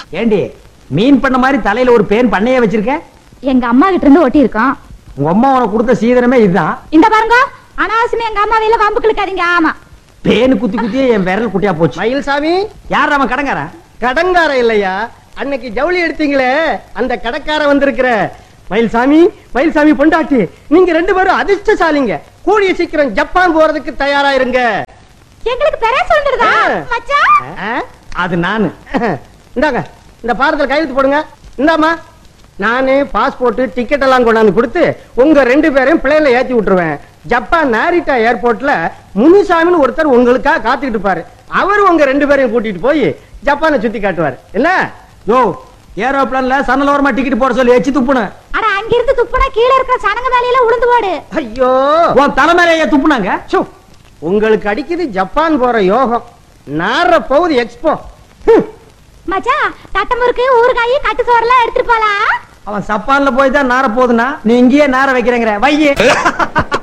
ஏண்டி மீன் பண்ண மாதிரி தலையில ஒரு பேன் பண்ணையே வச்சிருக்க எங்க அம்மா கிட்ட இருந்து ஒட்டி இருக்கோம் உங்க அம்மா உனக்கு கொடுத்த சீதனமே இதுதான் இந்த பாருங்க அனாவசியமா எங்க அம்மா வெளியில வம்பு கிழக்காதீங்க ஆமா பேனு குத்தி குத்தியே என் விரல் குட்டியா போச்சு மயில்சாமி யார் அவன் கடங்காரன் கடங்கார இல்லையா அன்னைக்கு ஜவுளி எடுத்தீங்களே அந்த கடக்கார வந்திருக்கிற மயில்சாமி மயில்சாமி பொண்டாட்டி நீங்க ரெண்டு பேரும் அதிர்ஷ்டசாலிங்க கூடிய சீக்கிரம் ஜப்பான் போறதுக்கு தயாரா இருங்க எங்களுக்கு பெரிய சொல்லிடுதா ஆ. மச்சான் ஆ? அது நானு இந்தாங்க இந்த பாரத்தில் கையெழுத்து போடுங்க இந்தாம்மா நானு பாஸ்போர்ட் டிக்கெட் எல்லாம் கொண்டாந்து கொடுத்து உங்க ரெண்டு பேரையும் பிளேன்ல ஏத்தி விட்டுருவேன் ஜப்பான் நாரிட்டா ஏர்போர்ட்ல முனுசாமின்னு ஒருத்தர் உங்களுக்காக காத்துக்கிட்டு இருப்பாரு அவர் உங்க ரெண்டு பேரையும் கூட்டிட்டு போய் ஜப்பானை சுத்தி காட்டுவார் என்ன யோ ஏரோப்ளான்ல சன்னலோரமா டிக்கெட் போட சொல்லி எச்சி துப்புன அட அங்க இருந்து துப்புனா கீழ இருக்கிற சனங்க மேலையில உளுந்து போடு ஐயோ உன் தலைமையிலேயே துப்புனாங்க சு, உங்களுக்கு அடிக்குது ஜப்பான் போற யோகம் நார போகுது எக்ஸ்போ மச்சான் தட்டமுறுக்கு ஊறுகாய் கட்டு சோறெல்லாம் எடுத்துட்டு போலாம் அவன் சப்பான்ல போய் தான் நார போகுதுன்னா நீ இங்கேயே நார வைக்கிறேங்கிற வையே